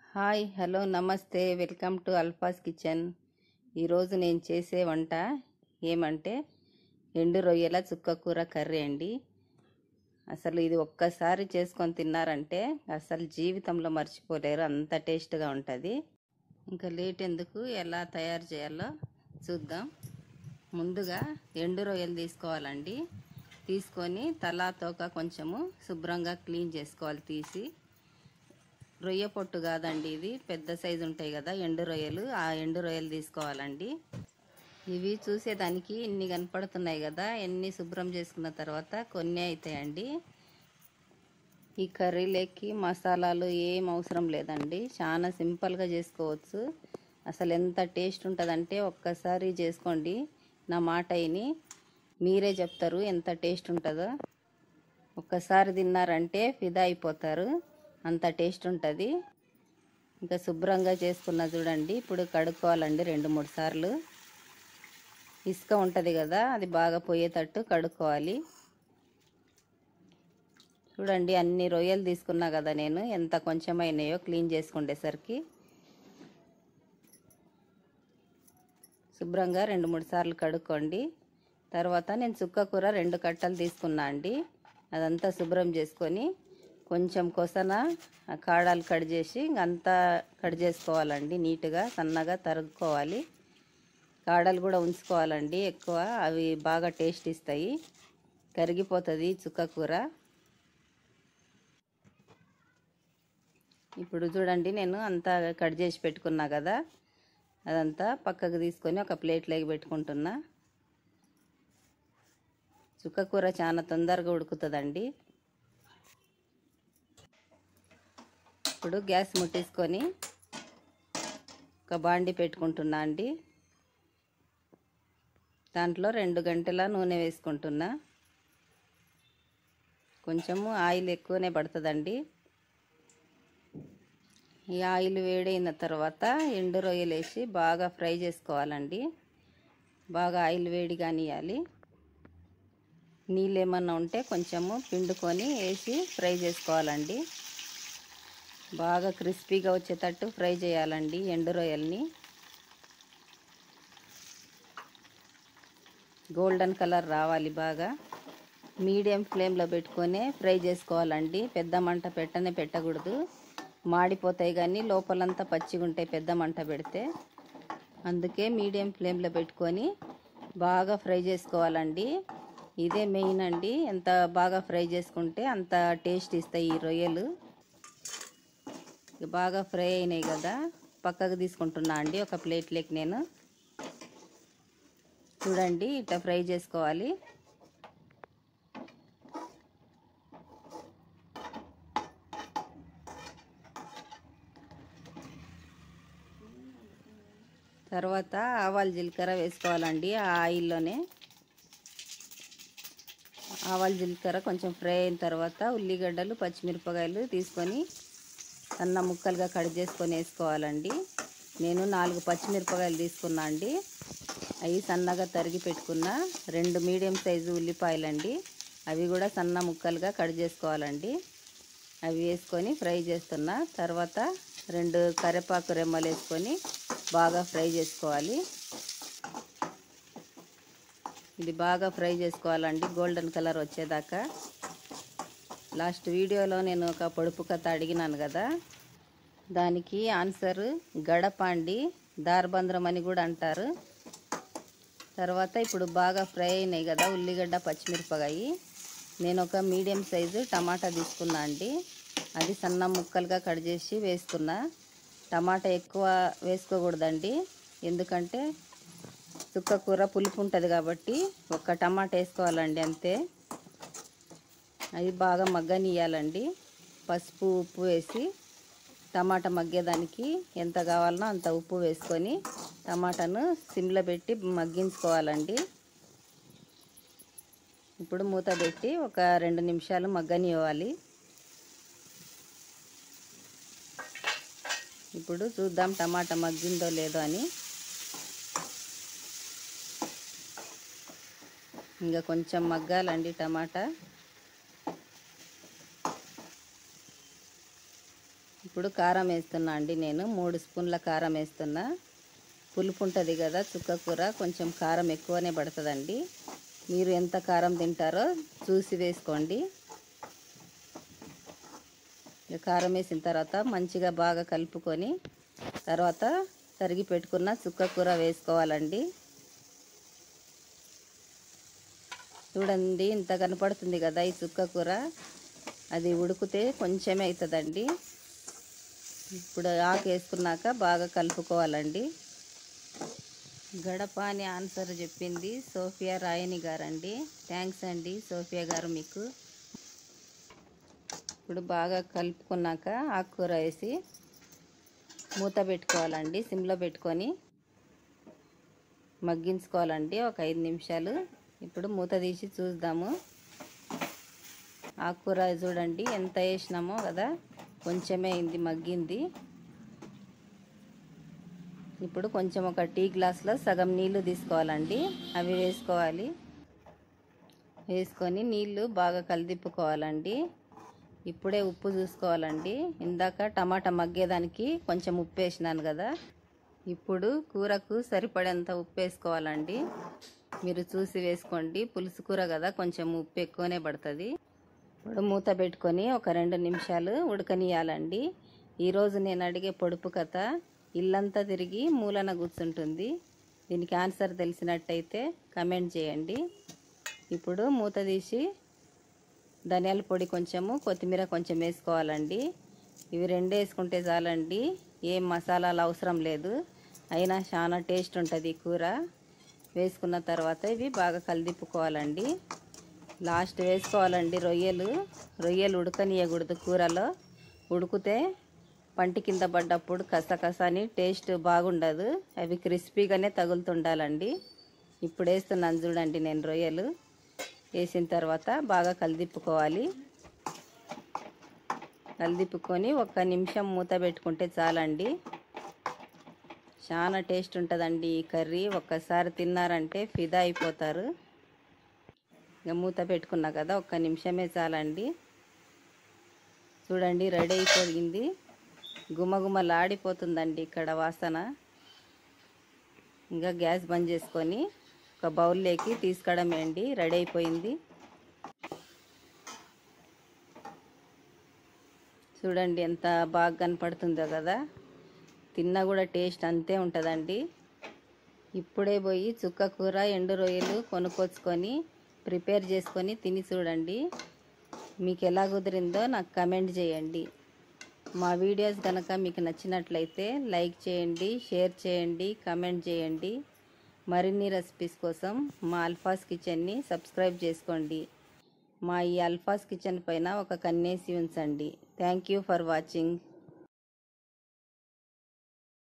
hi hello నమస్తే welcome to Alpha's kitchen ఈరోజు నేను చేసే వంట ఏమంటే ఎండు రొయ్యల చుక్క కూర కర్రీ అండి అసలు ఇది ఒక్కసారి చేసుకొని తిన్నారంటే అసలు జీవితంలో మర్చిపోలేరు అంత టేస్ట్గా ఉంటుంది ఇంకా లేట్ ఎందుకు ఎలా తయారు చేయాలో చూద్దాం ముందుగా ఎండు రొయ్యలు తీసుకోవాలండి తీసుకొని తలా తోక కొంచెము శుభ్రంగా క్లీన్ చేసుకోవాలి తీసి రొయ్య పొట్టు కాదండి ఇది పెద్ద సైజు ఉంటాయి కదా ఎండు రొయ్యలు ఆ ఎండు రొయ్యలు తీసుకోవాలండి ఇవి చూసేదానికి ఇన్ని కనపడుతున్నాయి కదా ఎన్ని శుభ్రం చేసుకున్న తర్వాత కొన్ని అవుతాయండి ఈ కర్రీలోకి మసాలాలు ఏం అవసరం లేదండి చాలా సింపుల్గా చేసుకోవచ్చు అసలు ఎంత టేస్ట్ ఉంటుందంటే ఒక్కసారి చేసుకోండి నా మాట అయిని మీరే చెప్తారు ఎంత టేస్ట్ ఉంటుందో ఒక్కసారి తిన్నారంటే ఫిదా అయిపోతారు అంత టేస్ట్ ఉంటుంది ఇంకా శుభ్రంగా చేసుకున్న చూడండి ఇప్పుడు కడుక్కోవాలండి రెండు మూడు సార్లు ఇసుక ఉంటుంది కదా అది బాగా పోయేటట్టు కడుక్కోవాలి చూడండి అన్ని రొయ్యలు తీసుకున్నా కదా నేను ఎంత కొంచెం అయినాయో క్లీన్ చేసుకుండేసరికి శుభ్రంగా రెండు మూడు సార్లు కడుక్కోండి తర్వాత నేను చుక్క కూర రెండు కట్టలు తీసుకున్నా అండి అదంతా శుభ్రం చేసుకొని కొంచెం కొసన ఆ కాడాలు కట్ చేసి అంతా కట్ చేసుకోవాలండి నీట్గా సన్నగా తరుగుకోవాలి కాడలు కూడా ఉంచుకోవాలండి ఎక్కువ అవి బాగా టేస్ట్ ఇస్తాయి కరిగిపోతుంది చుక్క కూర ఇప్పుడు చూడండి నేను అంతా కట్ చేసి పెట్టుకున్నా కదా అదంతా పక్కకు తీసుకొని ఒక ప్లేట్లోకి పెట్టుకుంటున్నా చుక్క కూర చాలా తొందరగా ఉడుకుతుందండి ఇప్పుడు గ్యాస్ ముట్టించుకొని ఒక బాండి పెట్టుకుంటున్నా అండి దాంట్లో రెండు గంటల నూనె వేసుకుంటున్నా కొంచెము ఆయిల్ ఎక్కువనే పడుతుందండి ఈ ఆయిల్ వేడైన తర్వాత ఎండు రొయ్యలు వేసి బాగా ఫ్రై చేసుకోవాలండి బాగా ఆయిల్ వేడి కానియాలి నీళ్ళు ఏమన్నా ఉంటే కొంచెము పిండుకొని వేసి ఫ్రై చేసుకోవాలండి బాగా క్రిస్పీగా వచ్చేటట్టు ఫ్రై చేయాలండి ఎండు రొయ్యల్ని గోల్డెన్ కలర్ రావాలి బాగా మీడియం ఫ్లేమ్లో పెట్టుకొని ఫ్రై చేసుకోవాలండి పెద్ద మంట పెట్టనే పెట్టకూడదు మాడిపోతాయి కానీ లోపలంతా పచ్చిగా ఉంటాయి పెద్ద మంట పెడితే అందుకే మీడియం ఫ్లేమ్లో పెట్టుకొని బాగా ఫ్రై చేసుకోవాలండి ఇదే మెయిన్ అండి ఎంత బాగా ఫ్రై చేసుకుంటే అంత టేస్ట్ ఇస్తాయి ఈ రొయ్యలు బాగా ఫ్రై అయినాయి కదా పక్కకు తీసుకుంటున్నా అండి ఒక ప్లేట్లోకి నేను చూడండి ఇట్లా ఫ్రై చేసుకోవాలి తర్వాత ఆవాలు జీలకర్ర వేసుకోవాలండి ఆ ఆయిల్లోనే ఆవాలు జీలకర్ర కొంచెం ఫ్రై అయిన తర్వాత ఉల్లిగడ్డలు పచ్చిమిరపకాయలు తీసుకొని సన్న ముక్కలుగా కట్ చేసుకొని వేసుకోవాలండి నేను నాలుగు పచ్చిమిరపకాయలు తీసుకున్నా అండి అవి సన్నగా తరిగి పెట్టుకున్న రెండు మీడియం సైజు ఉల్లిపాయలండి అవి కూడా సన్న ముక్కలుగా కట్ చేసుకోవాలండి అవి వేసుకొని ఫ్రై చేస్తున్నా తర్వాత రెండు కరివేపాకు రెమ్మలు వేసుకొని బాగా ఫ్రై చేసుకోవాలి ఇది బాగా ఫ్రై చేసుకోవాలండి గోల్డెన్ కలర్ వచ్చేదాకా లాస్ట్ వీడియోలో నేను ఒక పొడుపు కథ అడిగినాను కదా దానికి ఆన్సర్ గడప అండి దార్బంద్రం అని కూడా అంటారు తర్వాత ఇప్పుడు బాగా ఫ్రై అయినాయి కదా ఉల్లిగడ్డ పచ్చిమిరపకాయ నేను ఒక మీడియం సైజు టమాటా తీసుకున్నా అండి అది సన్న ముక్కలుగా కట్ చేసి వేసుకున్నా టమాటా ఎక్కువ వేసుకోకూడదండి ఎందుకంటే చుక్క కూర పులుపు ఉంటుంది కాబట్టి ఒక టమాటా వేసుకోవాలండి అంతే అది బాగా మగ్గనియాలండి పసుపు ఉప్పు వేసి టమాటా మగ్గేదానికి ఎంత కావాలనో అంత ఉప్పు వేసుకొని టమాటాను సిమ్లో పెట్టి మగ్గించుకోవాలండి ఇప్పుడు మూత పెట్టి ఒక రెండు నిమిషాలు మగ్గనివ్వాలి ఇప్పుడు చూద్దాం టమాటా మగ్గిందో లేదో అని ఇంకా కొంచెం మగ్గాలండి టమాటా ఇప్పుడు ఇప్పుడు కారం వేస్తున్నా అండి నేను మూడు స్పూన్ల కారం వేస్తున్నా పులుపు ఉంటుంది కదా చుక్క కూర కొంచెం కారం ఎక్కువనే పడుతుందండి మీరు ఎంత కారం తింటారో చూసి వేసుకోండి ఇక కారం వేసిన తర్వాత మంచిగా బాగా కలుపుకొని తర్వాత తరిగి పెట్టుకున్న చుక్క కూర వేసుకోవాలండి చూడండి ఇంత కనపడుతుంది కదా ఈ చుక్క కూర అది ఉడికితే కొంచెమే అవుతుందండి ఇప్పుడు ఆకు వేసుకున్నాక బాగా కలుపుకోవాలండి గడప అని ఆన్సర్ చెప్పింది సోఫియా రాయని గారండి థ్యాంక్స్ అండి సోఫియా గారు మీకు ఇప్పుడు బాగా కలుపుకున్నాక ఆకుకూర వేసి మూత పెట్టుకోవాలండి సిమ్లో పెట్టుకొని మగ్గించుకోవాలండి ఒక ఐదు నిమిషాలు ఇప్పుడు మూత తీసి చూద్దాము ఆకుకూర చూడండి ఎంత వేసినామో కదా కొంచెమే అయింది మగ్గింది ఇప్పుడు కొంచెం ఒక టీ గ్లాస్లో సగం నీళ్లు తీసుకోవాలండి అవి వేసుకోవాలి వేసుకొని నీళ్లు బాగా కలిదిప్పుకోవాలండి ఇప్పుడే ఉప్పు చూసుకోవాలండి ఇందాక టమాటా మగ్గేదానికి కొంచెం ఉప్పు వేసినాను కదా ఇప్పుడు కూరకు సరిపడేంత ఉప్పు వేసుకోవాలండి మీరు చూసి వేసుకోండి పులుసు కూర కదా కొంచెం ఉప్పు ఎక్కువనే పడుతుంది ఇప్పుడు మూత పెట్టుకొని ఒక రెండు నిమిషాలు ఉడకనియాలండి ఈరోజు నేను అడిగే పొడుపు కథ ఇల్లంతా తిరిగి మూలన కూర్చుంటుంది దీనికి ఆన్సర్ తెలిసినట్టయితే కమెంట్ చేయండి ఇప్పుడు మూత తీసి ధనియాల పొడి కొంచెము కొత్తిమీర కొంచెం వేసుకోవాలండి ఇవి రెండు వేసుకుంటే చాలండి ఏం మసాలాలు అవసరం లేదు అయినా చాలా టేస్ట్ ఉంటుంది ఈ కూర వేసుకున్న తర్వాత ఇవి బాగా కలిదిప్పుకోవాలండి లాస్ట్ వేసుకోవాలండి రొయ్యలు రొయ్యలు ఉడకనియకూడదు కూరలో ఉడికితే పంటి కింద పడ్డప్పుడు కసకస అని టేస్ట్ బాగుండదు అవి క్రిస్పీగానే తగులుతుండాలండి ఇప్పుడు వేస్తున్నాను చూడండి నేను రొయ్యలు వేసిన తర్వాత బాగా కలిదిప్పుకోవాలి కలిదిప్పుకొని ఒక్క నిమిషం మూత పెట్టుకుంటే చాలండి చాలా టేస్ట్ ఉంటుందండి ఈ కర్రీ ఒక్కసారి తిన్నారంటే ఫిదా అయిపోతారు ఇక మూత పెట్టుకున్నా కదా ఒక్క నిమిషమే చాలండి చూడండి రెడీ అయిపోయింది గుమగుమలాడిపోతుందండి ఇక్కడ వాసన ఇంకా గ్యాస్ బంద్ చేసుకొని ఒక బౌల్లోకి తీసుకడమేయండి రెడీ అయిపోయింది చూడండి ఎంత బాగా కనపడుతుందో కదా తిన్నా కూడా టేస్ట్ అంతే ఉంటుందండి ఇప్పుడే పోయి చుక్క కూర ఎండు రొయ్యలు కొనుక్కొచ్చుకొని ప్రిపేర్ చేసుకొని తిని చూడండి మీకు ఎలా కుదిరిందో నాకు కమెంట్ చేయండి మా వీడియోస్ కనుక మీకు నచ్చినట్లయితే లైక్ చేయండి షేర్ చేయండి కమెంట్ చేయండి మరిన్ని రెసిపీస్ కోసం మా అల్ఫాస్ కిచెన్ని సబ్స్క్రైబ్ చేసుకోండి మా ఈ అల్ఫాస్ కిచెన్ పైన ఒక కన్నేసి ఉంచండి థ్యాంక్ యూ ఫర్ వాచింగ్